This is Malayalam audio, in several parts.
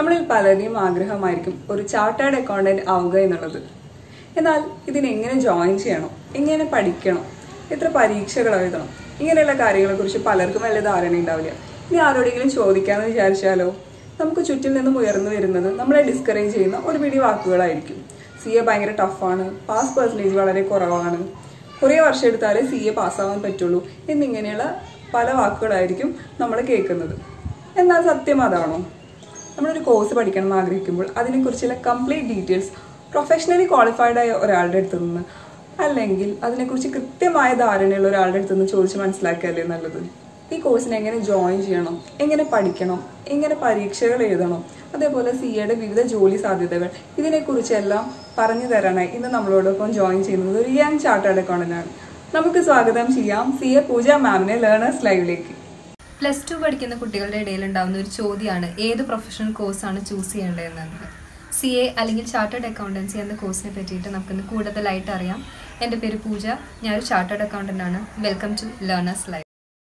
നമ്മളിൽ പലരുടെയും ആഗ്രഹമായിരിക്കും ഒരു ചാർട്ടേഡ് അക്കൗണ്ടന്റ് ആവുക എന്നുള്ളത് എന്നാൽ ഇതിനെങ്ങനെ ജോയിൻ ചെയ്യണം എങ്ങനെ പഠിക്കണം എത്ര പരീക്ഷകൾ എഴുതണം ഇങ്ങനെയുള്ള കാര്യങ്ങളെക്കുറിച്ച് പലർക്കും വലിയ ധാരണ ഉണ്ടാവില്ല ഇനി ആരോടെങ്കിലും ചോദിക്കാമെന്ന് വിചാരിച്ചാലോ നമുക്ക് ചുറ്റിൽ നിന്നും ഉയർന്നു വരുന്നത് നമ്മളെ ഡിസ്കറേജ് ചെയ്യുന്ന ഒരു പിടി വാക്കുകളായിരിക്കും സി എ ഭയങ്കര ടഫാണ് പാസ് പെർസെൻറ്റേജ് വളരെ കുറവാണ് കുറേ വർഷം എടുത്താലേ സി എ പാസ്സാവാൻ പറ്റുള്ളൂ എന്നിങ്ങനെയുള്ള പല വാക്കുകളായിരിക്കും നമ്മൾ കേൾക്കുന്നത് എന്നാൽ സത്യം അതാണോ നമ്മളൊരു കോഴ്സ് പഠിക്കണം എന്ന് ആഗ്രഹിക്കുമ്പോൾ അതിനെക്കുറിച്ചുള്ള കംപ്ലീറ്റ് ഡീറ്റെയിൽസ് പ്രൊഫഷണലി ക്വാളിഫൈഡ് ആയ ഒരാളുടെ അടുത്ത് നിന്ന് അല്ലെങ്കിൽ അതിനെക്കുറിച്ച് കൃത്യമായ ധാരണയുള്ള ഒരാളുടെ അടുത്ത് നിന്ന് ചോദിച്ച് മനസ്സിലാക്കിയല്ലേ നല്ലത് ഈ കോഴ്സിന് എങ്ങനെ ജോയിൻ ചെയ്യണം എങ്ങനെ പഠിക്കണം എങ്ങനെ പരീക്ഷകൾ എഴുതണം അതേപോലെ സി എയുടെ വിവിധ ജോലി സാധ്യതകൾ ഇതിനെക്കുറിച്ചെല്ലാം പറഞ്ഞു തരാനായി ഇന്ന് നമ്മളോടൊപ്പം ജോയിൻ ചെയ്യുന്നത് ഒരു യങ് ചാർട്ടേഡ് അക്കൗണ്ടന്റാണ് നമുക്ക് സ്വാഗതം ചെയ്യാം സി എ പൂജ മാമിനെ ലേണേഴ്സ് ലൈവിലേക്ക് പ്ലസ് ടു പഠിക്കുന്ന കുട്ടികളുടെ ഇടയിൽ ഉണ്ടാകുന്ന ഒരു ചോദ്യമാണ് ഏത് പ്രൊഫഷണൽ കോഴ്സാണ് ചൂസ് ചെയ്യേണ്ടതെന്നത് സി എ അല്ലെങ്കിൽ ചാർട്ടേഡ് അക്കൗണ്ടൻസി എന്ന കോഴ്സിനെ പറ്റിയിട്ട് നമുക്കിന്ന് കൂടുതലായിട്ട് അറിയാം എൻ്റെ പേര് പൂജ ഞാനൊരു ചാർട്ടേഡ് അക്കൗണ്ടൻ്റ് ആണ് welcome to learners live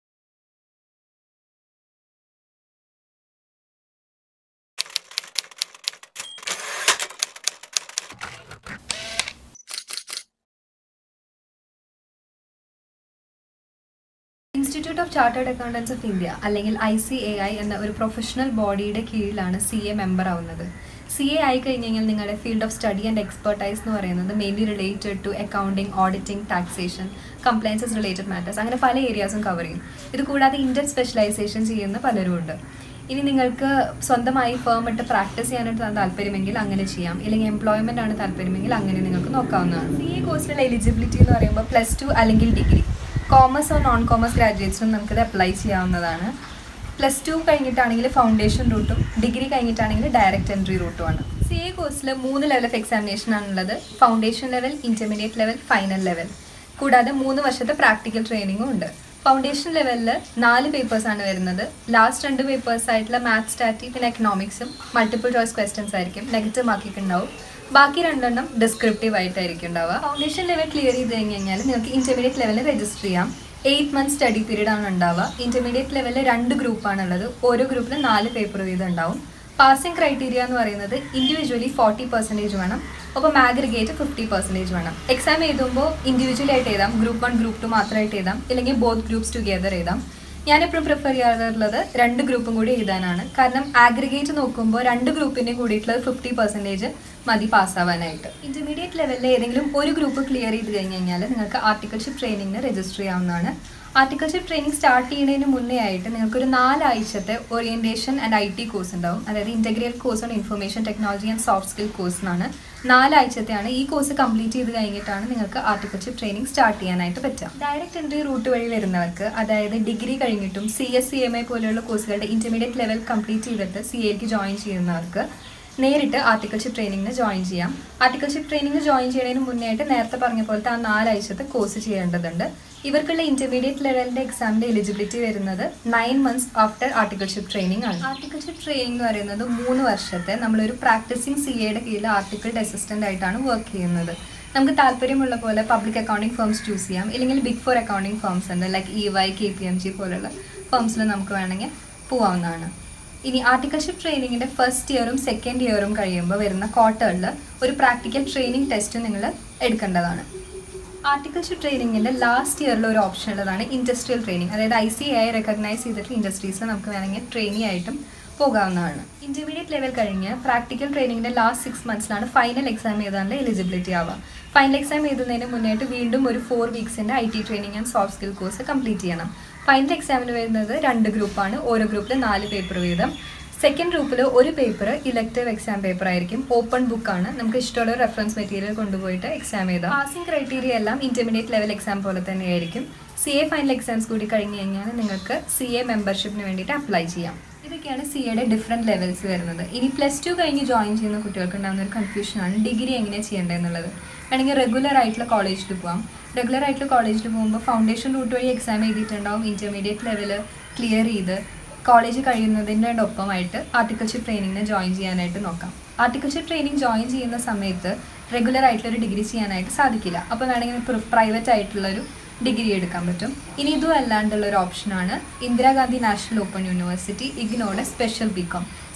institute of chartered accountants of India അല്ലെങ്കിൽ ഐ സി എ ഐ എന്ന ഒരു പ്രൊഫഷണൽ ബോഡിയുടെ കീഴിലാണ് സി എ മെമ്പർ ആവുന്നത് സി എ ആയി കഴിഞ്ഞ് കഴിഞ്ഞാൽ നിങ്ങളുടെ field of study and expertise എന്ന് പറയുന്നത് mainly related to accounting auditing taxation compliances related matters അങ്ങനെ പല ഏരിയാസും കവർ ചെയ്യും ഇത് കൂടാതെ ഇന്ത്യൻ സ്പെഷ്യലൈസേഷൻ ചെയ്യുന്ന പലരും ഉണ്ട് ഇനി നിങ്ങൾക്ക് സ്വന്തമായി ഫേം ഇട്ട് പ്രാക്ടീസ് ചെയ്യാനായിട്ട് താല്പര്യമെങ്കിൽ അങ്ങനെ ചെയ്യാം ഇല്ലെങ്കിൽ എംപ്ലോയ്മെന്റ് ആണ് താല്പര്യമെങ്കിൽ അങ്ങനെ നിങ്ങൾക്ക് നോക്കാവുന്നതാണ് സി എ കോഴ്സിലുള്ള എലിജിബിലിറ്റി എന്ന് പറയുമ്പോൾ പ്ലസ് ടു അല്ലെങ്കിൽ degree commerce or non commerce ഗ്രാജുവേറ്റ്സിനും നമുക്കിത് അപ്ലൈ ചെയ്യാവുന്നതാണ് പ്ലസ് ടു കഴിഞ്ഞിട്ടാണെങ്കിൽ ഫൗണ്ടേഷൻ റൂട്ടും ഡിഗ്രി കഴിഞ്ഞിട്ടാണെങ്കിൽ ഡയറക്റ്റ് എൻട്രി റൂട്ടുമാണ് സി എ കോഴ്സിൽ മൂന്ന് ലെവൽ ഓഫ് എക്സാമിനേഷൻ ആണുള്ളത് foundation level intermediate level final level കൂടാതെ മൂന്ന് വർഷത്തെ പ്രാക്ടിക്കൽ ട്രെയിനിങ്ങും ഉണ്ട് ഫൗണ്ടേഷൻ ലെവലിൽ നാല് പേപ്പേഴ്സ് ആണ് വരുന്നത് ലാസ്റ്റ് രണ്ട് പേപ്പേഴ്സ് ആയിട്ടുള്ള മാത്സ് സ്റ്റാറ്റി പിന്നെ എക്കണോമിക്സും മൾട്ടിപ്പിൾ ചോയ്സ് ക്വസ്റ്റ്യൻസ് ആയിരിക്കും നെഗറ്റീവ് മാർക്കിട്ടുണ്ടാവും ബാക്കി രണ്ടെണ്ണം ഡിസ്ക്രിപ്റ്റീവ് ആയിട്ടായിരിക്കും ഉണ്ടാവുക ഫൗണ്ടേഷൻ ലെവൽ ക്ലിയർ ചെയ്ത് കഴിഞ്ഞ് കഴിഞ്ഞാൽ നിങ്ങൾക്ക് ഇന്റർമീഡിയറ്റ് ലെവലിൽ രജിസ്റ്റർ ചെയ്യാം എയ്റ്റ് മന്ത്സ് സ്റ്റഡി പീരീഡ് ആണ് ഉണ്ടാവുക ഇന്റർമീഡിയറ്റ് ലെവലിൽ രണ്ട് ഗ്രൂപ്പാണുള്ളത് ഓരോ ഗ്രൂപ്പിൽ നാല് പേപ്പർ വീതം ഉണ്ടാവും പാസിംഗ് ക്രൈറ്റീരിയ എന്ന് പറയുന്നത് ഇൻഡിവിജ്വലി ഫോർട്ടി പെർസെൻറ്റേജ് വേണം ഒപ്പം ആഗ്രിഗേറ്റ് ഫിഫ്റ്റി പെർസെൻറ്റേജ് വേണം എക്സാം എഴുതുമ്പോൾ ഇൻഡിവിജ്വലി ആയിട്ട് എഴുതാം ഗ്രൂപ്പ് വൺ ഗ്രൂപ്പ് ടു മാത്രമായിട്ട് എഴുതാം ഇല്ലെങ്കിൽ ബോത്ത് ഗ്രൂപ്പ്സ് ടുഗെദർ എഴുതാം ഞാനെപ്പോഴും പ്രിഫർ ചെയ്യാറുള്ളത് രണ്ട് ഗ്രൂപ്പും കൂടി എഴുതാനാണ് കാരണം ആഗ്രിഗേറ്റ് നോക്കുമ്പോൾ രണ്ട് ഗ്രൂപ്പിൻ്റെ കൂടിയിട്ടുള്ളത് ഫിഫ്റ്റി പെർസെൻറ്റേജ് മതി പാസ്സാവാനായിട്ട് ഇന്റർമീഡിയറ്റ് ലെവലിൽ ഏതെങ്കിലും ഒരു ഗ്രൂപ്പ് ക്ലിയർ ചെയ്ത് കഴിഞ്ഞ് കഴിഞ്ഞാൽ നിങ്ങൾക്ക് ആർട്ടിക്കൽഷിപ്പ് ട്രെയിനിങ്ങിന് രജിസ്റ്റർ ചെയ്യാവുന്നതാണ് ആർട്ടിക്കൽഷിപ്പ് ട്രെയിനിങ് സ്റ്റാർട്ട് ചെയ്യുന്നതിന് മുന്നേ ആയിട്ട് നിങ്ങൾക്കൊരു നാലാഴ്ചത്തെ orientation and I T course ഉണ്ടാവും അതായത് integrate course on information technology and soft skill course എന്നാണ് നാലാഴ്ചത്തെയാണ് ഈ കോഴ്സ് കംപ്ലീറ്റ് ചെയ്ത് കഴിഞ്ഞിട്ടാണ് നിങ്ങൾക്ക് ആർട്ടിക്കൽഷിപ്പ് ട്രെയിനിങ് സ്റ്റാർട്ട് ചെയ്യാനായിട്ട് പറ്റുക ഡയറക്റ്റ് എൻട്രി റൂട്ട് വഴി വരുന്നവർക്ക് അതായത് ഡിഗ്രി കഴിഞ്ഞിട്ടും C S C M A പോലെയുള്ള കോഴ്സുകളുടെ ഇന്റർമീഡിയറ്റ് ലെവൽ കംപ്ലീറ്റ് ചെയ്തിട്ട് സി എക്ക് ജോയിൻ ചെയ്യുന്നവർക്ക് നേരിട്ട് ആർട്ടിക്കൽഷിപ്പ് ട്രെയിനിങ്ങിന് ജോയിൻ ചെയ്യാം ആർട്ടിക്കൽഷിപ്പ് ട്രെയിനിങ് ജോയിൻ ചെയ്യുന്നതിന് മുന്നേ ആയിട്ട് നേരത്തെ പറഞ്ഞ പോലത്തെ ആ നാലാഴ്ചത്തെ കോഴ്സ് ചെയ്യേണ്ടതുണ്ട് ഇവർക്കുള്ള ഇന്റർമീഡിയറ്റ് ലെവലിന്റെ എക്സാമിന്റെ എലിജിബിലിറ്റി വരുന്നത് nine months after articleship training ആണ് ആർട്ടിക്കൽഷിപ്പ് ട്രെയിനിങ് എന്ന് പറയുന്നത് മൂന്ന് വർഷത്തെ നമ്മളൊരു പ്രാക്ടീസിങ് സി എയുടെ കീഴിൽ ആർട്ടിക്കിൾഡ് അസിസ്റ്റന്റ് ആയിട്ടാണ് വർക്ക് ചെയ്യുന്നത് നമുക്ക് താല്പര്യമുള്ള പോലെ പബ്ലിക് അക്കൗണ്ടിംഗ് ഫേംസ് ചൂസ് ചെയ്യാം ഇല്ലെങ്കിൽ ബിഗ് ഫോർ അക്കൗണ്ടിംഗ് ഫേംസ് ഉണ്ട് like E Y K P M G പോലുള്ള ഫേംസിൽ നമുക്ക് വേണമെങ്കിൽ പോവാവുന്നതാണ് ഇനി ആർട്ടിക്കൽഷിപ്പ് ട്രെയിനിങ്ങിന്റെ ഫസ്റ്റ് ഇയറും സെക്കൻഡ് ഇയറും കഴിയുമ്പോൾ വരുന്ന ക്വാർട്ടറിൽ ഒരു പ്രാക്ടിക്കൽ ട്രെയിനിങ് ടെസ്റ്റ് നിങ്ങൾ എടുക്കേണ്ടതാണ് ആർട്ടിക്കൽഷിപ്പ് ട്രെയിനിങ്ങിന്റെ ലാസ്റ്റ് ഇയറിൽ ഒരു ഓപ്ഷൻ ഉള്ളതാണ് ഇൻഡസ്ട്രിയൽ ട്രെയിനിങ് അതായത് ഐ സി ഐ റെക്കഗ്നൈസ് ചെയ്തിട്ട് ഇൻഡസ്ട്രീസിൽ നമുക്ക് വേണമെങ്കിൽ ട്രെയിനി ആയിട്ടും പോകാവുന്നതാണ് ഇന്റർമീഡിയറ്റ് ലെവൽ കഴിഞ്ഞ് പ്രാക്ടിക്കൽ ട്രെയിനിങ്ങിന്റെ ലാസ്റ്റ് സിക്സ് മന്ത്സിലാണ് ഫൈനൽ എക്സാം എഴുതാനുള്ള എലിജിബിലിറ്റി ആവുക ഫൈനൽ എക്സാം എഴുതുന്നതിന് മുന്നായിട്ട് വീണ്ടും ഒരു ഫോർ വീക്സിന്റെ I T training and soft skill course complete ചെയ്യണം ഫൈനൽ എക്സാമിന് വരുന്നത് രണ്ട് ഗ്രൂപ്പാണ് ഓരോ ഗ്രൂപ്പിൽ നാല് പേപ്പർ വീതം സെക്കൻഡ് ഗ്രൂപ്പിൽ ഒരു പേപ്പർ ഇലക്റ്റീവ് എക്സാം പേപ്പർ ആയിരിക്കും ഓപ്പൺ ബുക്കാണ് നമുക്ക് ഇഷ്ടമുള്ള റെഫറൻസ് മെറ്റീരിയൽ കൊണ്ടുപോയിട്ട് എക്സാം എഴുതാം പാസിംഗ് ക്രൈറ്റീരിയ എല്ലാം ഇന്റർമീഡിയറ്റ് ലെവൽ എക്സാം പോലെ തന്നെയായിരിക്കും സി എ ഫൈനൽ എക്സാംസ് കൂടി കഴിഞ്ഞ് കഴിഞ്ഞാൽ നിങ്ങൾക്ക് സി എ മെമ്പർഷിപ്പിന് വേണ്ടിയിട്ട് അപ്ലൈ ചെയ്യാം ഇതൊക്കെയാണ് സി എയുടെ ഡിഫറെൻറ്റ് ലെവൽസ് വരുന്നത് ഇനി പ്ലസ് ടു കഴിഞ്ഞ് ജോയിൻ ചെയ്യുന്ന കുട്ടികൾക്ക് ഉണ്ടാകുന്ന ഒരു കൺഫ്യൂഷനാണ് ഡിഗ്രി എങ്ങനെയാണ് ചെയ്യേണ്ടതെന്നുള്ളത് വേണമെങ്കിൽ റെഗുലർ ആയിട്ടുള്ള കോളേജിൽ പോകാം റെഗുലർ ആയിട്ടുള്ള കോളേജിൽ പോകുമ്പോൾ ഫൗണ്ടേഷൻ റൂട്ട് വഴി എക്സാം എഴുതിയിട്ടുണ്ടാവും ഇന്റർമീഡിയറ്റ് ലെവൽ ക്ലിയർ ചെയ്ത് കോളേജ് കഴിയുന്നതിൻ്റെ ഒപ്പമായിട്ട് ആർട്ടിക്കൽഷിപ്പ് ട്രെയിനിങ്ങിന് ജോയിൻ ചെയ്യാനായിട്ട് നോക്കാം ആർട്ടിക്കൽഷിപ്പ് ട്രെയിനിങ് ജോയിൻ ചെയ്യുന്ന സമയത്ത് റെഗുലർ ആയിട്ടുള്ളൊരു ഡിഗ്രി ചെയ്യാനായിട്ട് സാധിക്കില്ല അപ്പോൾ വേണമെങ്കിൽ പ്രൈവറ്റ് ആയിട്ടുള്ളൊരു ഡിഗ്രി എടുക്കാൻ പറ്റും ഇനി ഇതും അല്ലാണ്ടുള്ള ഒരു ഓപ്ഷനാണ് ഇന്ദിരാഗാന്ധി നാഷണൽ ഓപ്പൺ യൂണിവേഴ്സിറ്റി ഇഗ്നോയുടെ സ്പെഷ്യൽ ബികോം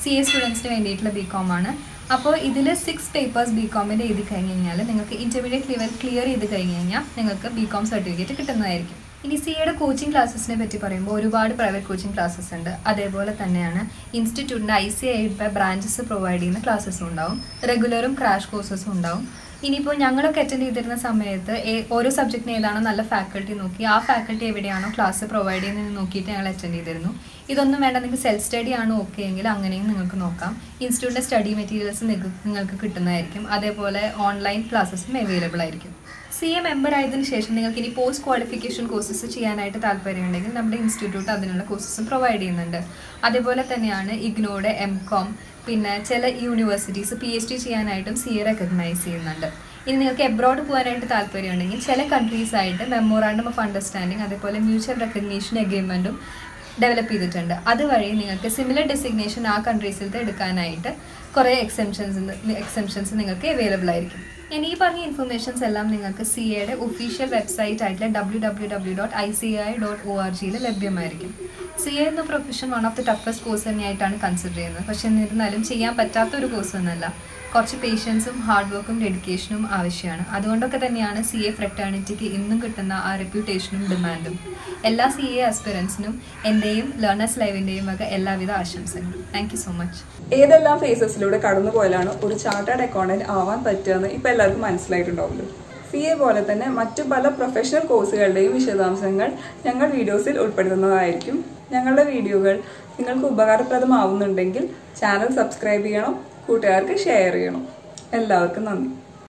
സി എ സ്റ്റുഡൻസിന് വേണ്ടിയിട്ടുള്ള ബി കോം ആണ് അപ്പോൾ ഇതിൽ സിക്സ് പേപ്പേഴ്സ് ബി കോമിൻ്റെ എഴുതി കഴിഞ്ഞ് കഴിഞ്ഞാൽ നിങ്ങൾക്ക് ഇൻ്റർമീഡിയറ്റ് ലെവൽ ക്ലിയർ ചെയ്ത് കഴിഞ്ഞ് കഴിഞ്ഞാൽ നിങ്ങൾക്ക് ബി കോം സർട്ടിഫിക്കറ്റ് കിട്ടുന്നതായിരിക്കും ഇനി സി എയുടെ കോച്ചിങ് ക്ലാസ്സസിനെ പറ്റി പറയുമ്പോൾ ഒരുപാട് പ്രൈവറ്റ് കോച്ചിങ് ക്ലാസ്സസ് ഉണ്ട് അതേപോലെ തന്നെയാണ് ഇൻസ്റ്റിറ്റ്യൂട്ടിൻ്റെ I C I branches provide ചെയ്യുന്ന ക്ലാസ്സസും ഉണ്ടാവും റെഗുലറും ക്രാഷ് കോഴ്സസും ഉണ്ടാവും ഇനിയിപ്പോൾ ഞങ്ങളൊക്കെ അറ്റൻഡ് ചെയ്തിരുന്ന സമയത്ത് ഏ- ഓരോ സബ്ജക്റ്റിന് ഏതാണോ നല്ല ഫാക്കൽറ്റി നോക്കി ആ ഫാക്കൽറ്റി എവിടെയാണോ ക്ലാസ് പ്രൊവൈഡ് ചെയ്യുന്നത് നോക്കിയിട്ട് ഞങ്ങൾ അറ്റൻഡ് ചെയ്തിരുന്നു ഇതൊന്നും വേണ്ട നിങ്ങൾക്ക് സെൽഫ് സ്റ്റഡി ആണ് ഓക്കെ എങ്കിൽ അങ്ങനെയും നിങ്ങൾക്ക് നോക്കാം ഇൻസ്റ്റിറ്റ്യൂട്ടിൻ്റെ സ്റ്റഡി മെറ്റീരിയൽസ് നിങ്ങൾക്ക് കിട്ടുന്നതായിരിക്കും അതേപോലെ ഓൺലൈൻ ക്ലാസ്സസും അവൈലബിൾ ആയിരിക്കും സി എ മെമ്പർ ആയതിനു ശേഷം നിങ്ങൾക്ക് ഇനി പോസ്റ്റ് ക്വാളിഫിക്കേഷൻ കോഴ്സസ് ചെയ്യാനായിട്ട് താല്പര്യമുണ്ടെങ്കിൽ നമ്മുടെ ഇൻസ്റ്റിറ്റ്യൂട്ട് അതിനുള്ള കോഴ്സസും പ്രൊവൈഡ് ചെയ്യുന്നുണ്ട് അതേപോലെ തന്നെയാണ് ഇഗ്നോയുടെ എം കോം പിന്നെ ചില യൂണിവേഴ്സിറ്റീസ് പി എച്ച് ഡി ചെയ്യാനായിട്ടും സി എ റെക്കഗ്നൈസ് ചെയ്യുന്നുണ്ട് ഇനി നിങ്ങൾക്ക് എബ്രോഡ് പോകാനായിട്ട് താല്പര്യമുണ്ടെങ്കിൽ ചില കൺട്രീസ് ആയിട്ട് മെമ്മോറാണ്ടം ഓഫ് അണ്ടർസ്റ്റാൻഡിങ് അതേപോലെ മ്യൂച്വൽ റെക്കഗ്നീഷൻ എഗ്രിമെൻറ്റും ഡെവലപ്പ് ചെയ്തിട്ടുണ്ട് അതുവഴി നിങ്ങൾക്ക് സിമിലർ ഡെസിഗ്നേഷൻ ആ കൺട്രീസിലത്തെ എടുക്കാനായിട്ട് കുറേ എക്സെംഷൻസ് എക്സെംഷൻസ് നിങ്ങൾക്ക് അവൈലബിൾ ആയിരിക്കും ഞാൻ ഈ പറഞ്ഞ ഇൻഫർമേഷൻസ് എല്ലാം നിങ്ങൾക്ക് സി എയുടെ ഒഫീഷ്യൽ വെബ്സൈറ്റ് ആയിട്ടുള്ള W W W dot I C I dot O R ജിയിൽ ലഭ്യമായിരിക്കും സി എ എന്ന profession one of the toughest course തന്നെയായിട്ടാണ് കൺസിഡർ ചെയ്യുന്നത് പക്ഷേ എന്നിരുന്നാലും ചെയ്യാൻ പറ്റാത്ത ഒരു കോഴ്സ് ഒന്നല്ല കുറച്ച് പേഷ്യൻസും ഹാർഡ് വർക്കും ഡെഡിക്കേഷനും ആവശ്യമാണ് അതുകൊണ്ടൊക്കെ തന്നെയാണ് സി എ ഫ്രെറ്റേണിറ്റിക്ക് ഇന്നും കിട്ടുന്ന ആ റെപ്യൂട്ടേഷനും ഡിമാൻഡും എല്ലാ സി എ ആസ്പിറൻസിനും എൻ്റെയും ലേണേഴ്സ് ലൈവിൻ്റെയും വക എല്ലാവിധ ആശംസകളും താങ്ക് യു സോ മച്ച് ഏതെല്ലാം ഫേസസിലൂടെ കടന്നു പോയാലാണ് ഒരു ചാർട്ടേഡ് അക്കൗണ്ടന്റ് ആവാൻ പറ്റുകയെന്ന് ഇപ്പൊ എല്ലാവർക്കും മനസ്സിലായിട്ടുണ്ടാവുമല്ലോ സി എ പോലെ തന്നെ മറ്റു പല പ്രൊഫഷണൽ കോഴ്സുകളുടെയും വിശദാംശങ്ങൾ ഞങ്ങൾ വീഡിയോസിൽ ഉൾപ്പെടുത്തുന്നതായിരിക്കും ഞങ്ങളുടെ വീഡിയോകൾ നിങ്ങൾക്ക് ഉപകാരപ്രദമാവുന്നുണ്ടെങ്കിൽ ചാനൽ സബ്സ്ക്രൈബ് ചെയ്യണം കൂട്ടുകാർക്ക് ഷെയർ ചെയ്യണം എല്ലാവർക്കും നന്ദി